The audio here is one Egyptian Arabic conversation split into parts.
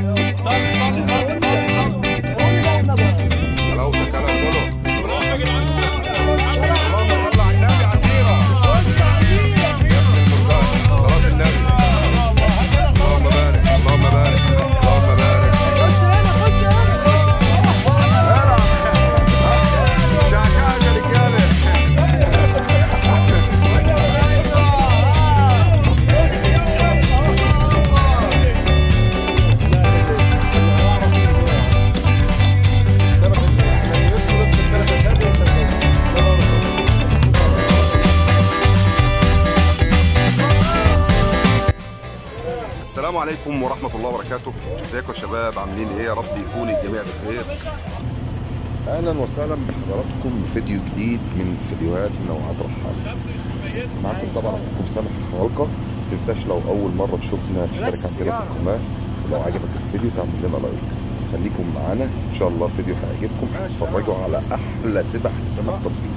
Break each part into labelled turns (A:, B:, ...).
A: صلي صلي صلي صلي صلي
B: حلاوتك انا سولو
A: برافو يا جدعان
B: اللهم صل على النبي على الديره يا ابن المساعد صلاه النبي اللهم بارك اللهم بارك اللهم بارك شعشعة يا رجاله السلام عليكم ورحمة الله وبركاته ازيكم يا شباب عاملين ايه يا رب يكون الجميع بخير اهلا وسهلا بحضراتكم فيديو جديد من فيديوهات منوعات رحال معكم طبعا اخوكم سامح الخوالقة ما تنساش لو اول مرة تشوفنا تشترك عندنا في القناة ولو عجبك الفيديو تعمل لنا لايك خليكم معانا ان شاء الله الفيديو هيعجبكم تتفرجوا على احلى سبح سمك تصوير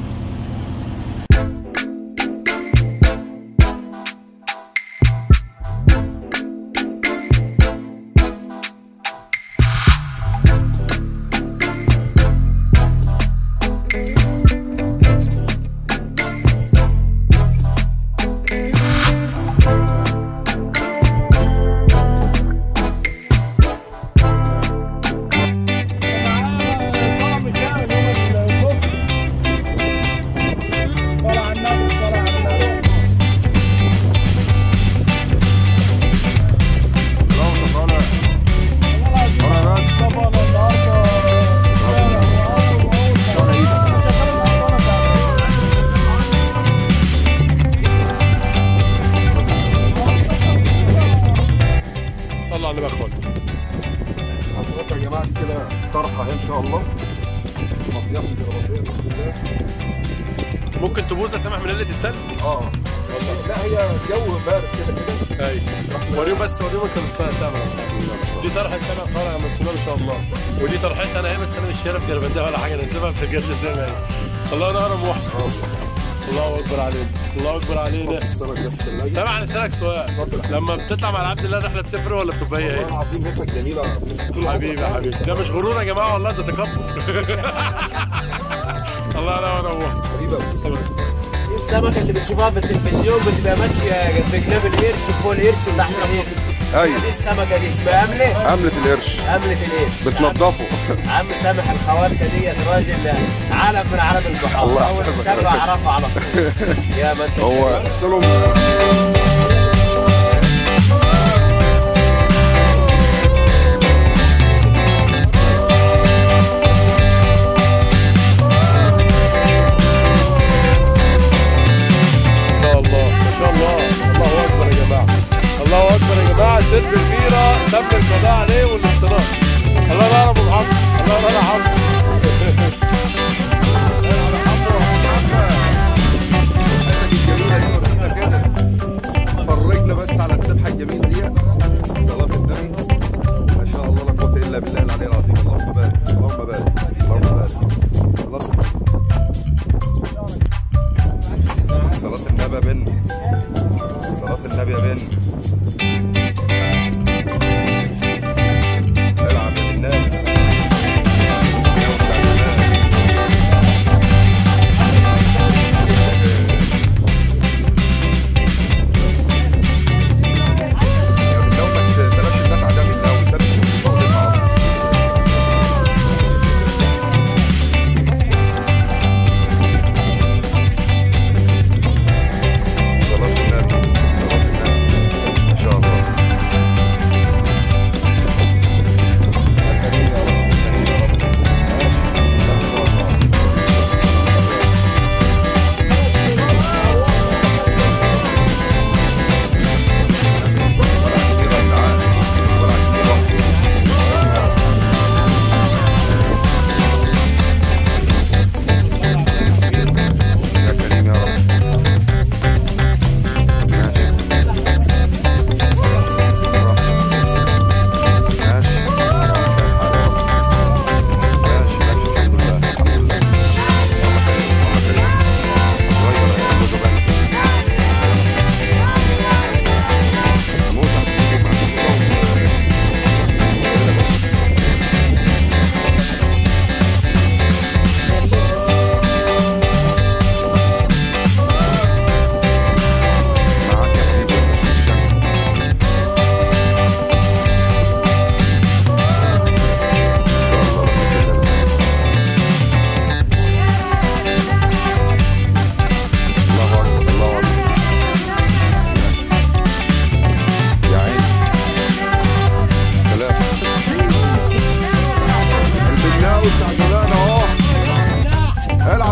B: لو طالع طالع بقى
A: صلى على النبي يا اخوان
B: حضرتك يا جماعه دي كده طرحه اهي ان شاء الله نضيفها بالرباطيه بسم الله
A: ممكن تبوظ يا سامح من قله التلج
B: اه بس لا هي جو بارد كده كده
A: ايوه وريهم بس وريهم انت بتعمل دي طرحه سامح فرع من سنان ان شاء الله ودي طرحتي انا اهي بس انا مش شايف جربندها ولا حاجه انا سيبها في الجد زي ما هي الله ينور ابو محمد الله اكبر علينا الله اكبر علينا
B: السمك ده في الثلاجه
A: سامع انا اسالك سؤال لما بتطلع مع عبد الله الرحله بتفرق ولا بتبقى هي
B: والله
A: هي؟
B: العظيم هيفك جميله
A: حبيبي يا حبيبي ده مش غرور يا جماعه والله ده تكبر الله ينور ابو محمد
B: حبيبي يا أبو سمك.
C: دي السمكة اللي بتشوفها في التلفزيون بتبقى ماشية في جناب القرش فوق القرش وتحت القرش
B: ايوه
C: دي السمكة دي اسمها أملة
B: عملة القرش
C: أملة القرش
B: بتنضفه
C: عم سامح الخوالكة ديت راجل علم من علم البحار
B: الله
C: أول
B: يحفظك.
C: سمع أعرفه على طول يا ما أنت
B: هو سلم
A: ما شاء الله ما شاء الله الله اكبر يا جماعه الله اكبر يا جماعه ست كبيره تم القضاء عليه والاختراق الله ينور ابو محمد الله ينور يا حمد
B: فرجنا بس على السبحه الجميله دي صلاه النبي ما شاء الله لا قوه الا بالله العلي العظيم اللهم بارك اللهم بارك اللهم بارك اللهم- صلاة النبي يا بن صلاة النبي يا بن العب يا بالنبي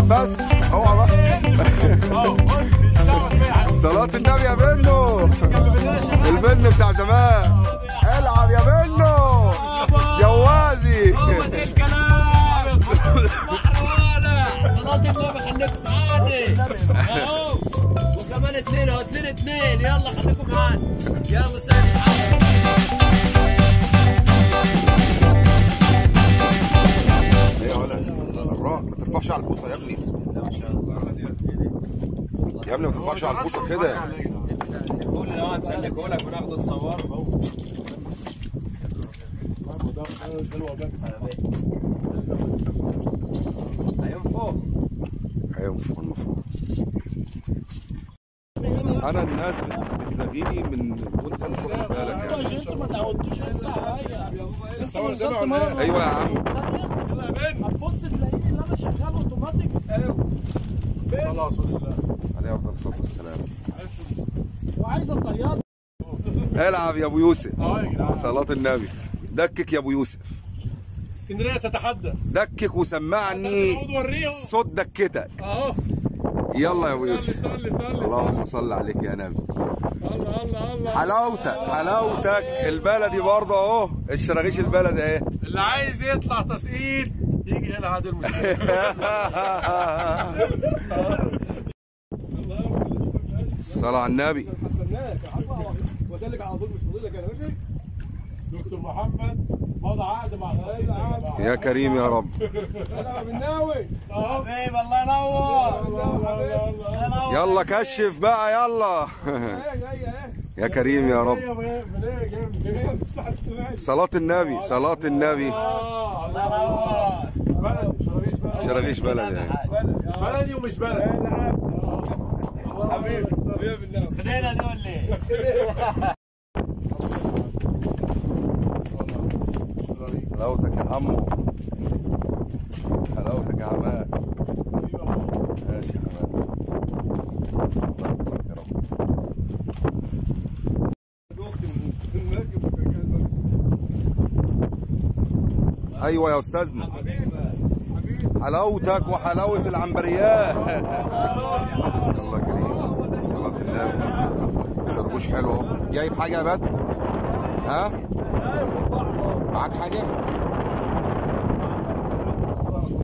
B: بس اوعى بقى
A: اه بص بيشتغل بيلعب
B: صلاة النبي يا بنو البن بتاع زمان العب يا بنو جوازي
C: هو ده الكلام بحر ولا صلاة النبي خليكم معانا اهو وكمان اثنين اهو اثنين اثنين يلا خليكم معانا يا مساء الحمد
B: ايه يا ولد الراء ما ترفعش على البوصه يا ابني يا ابني ما ترفعش على البوصه كده
C: الفول اللي هو هتسلكه لك وناخده تصوره هينفخ
B: هينفخ المفروض انا الناس بت- بتلغيني من وانت مش واخد بالك يعني
D: انت ما تعودتوش لسه عليا انت
A: سامع
D: بالظبط
A: ولا
D: مره
A: ايه؟
B: ايوه يا عم
D: هتبص تلاقيني اللي انا شغال اوتوماتيك
A: صلى على رسول الله
B: عليه افضل الصلاه والسلام
D: وعايز اصياد
B: العب يا ابو يوسف
A: اه يا جدعان
B: صلاه النبي دكك يا ابو يوسف
A: اسكندريه تتحدث
B: دكك وسمعني
A: تعود وريهم
B: صوت دكتك
A: اهو
B: يلا يا ابو
A: صلي
B: يوسف
A: صلي صلي
B: اللهم صل عليك يا نبي
A: الله الله الله
B: حلاوتك حلاوتك البلدي برضه اهو الشراغيش البلدي اهي
A: اللي عايز يطلع تسقيط يجي هنا عاد المشكله
B: الصلاة على النبي
E: واسلك على طول مش فاضي لك انا ماشي
A: دكتور محمد مضى عقد مع التسقيط يا جماعه
B: يا كريم يا رب
E: انا بالناوي
A: اهو
C: حبيب الله ينور
B: يلا كشف بقى يلا
E: ايه ايه ايه
B: يا كريم يا رب
A: من ايه من ايه جاي من ايه من الساحل الشمالي
B: صلاة النبي صلاة النبي
A: اه
C: الله ينور
A: بلد شراغيش بلد
B: شراغيش بلدي اهي
A: بلدي ومش بلد
E: حبيبي حبيبي بالنوم
C: خلينا دول ليه
B: حلاوتك يا عمو حلاوتك يا عماد ماشي يا حماد الله يكرمك يا رب ايوه يا استاذنا حلاوتك وحلاوه العنبريات يلا كريم صلاة النبي شربوش حلو اهو جايب حاجه يا بدر ها معاك حاجه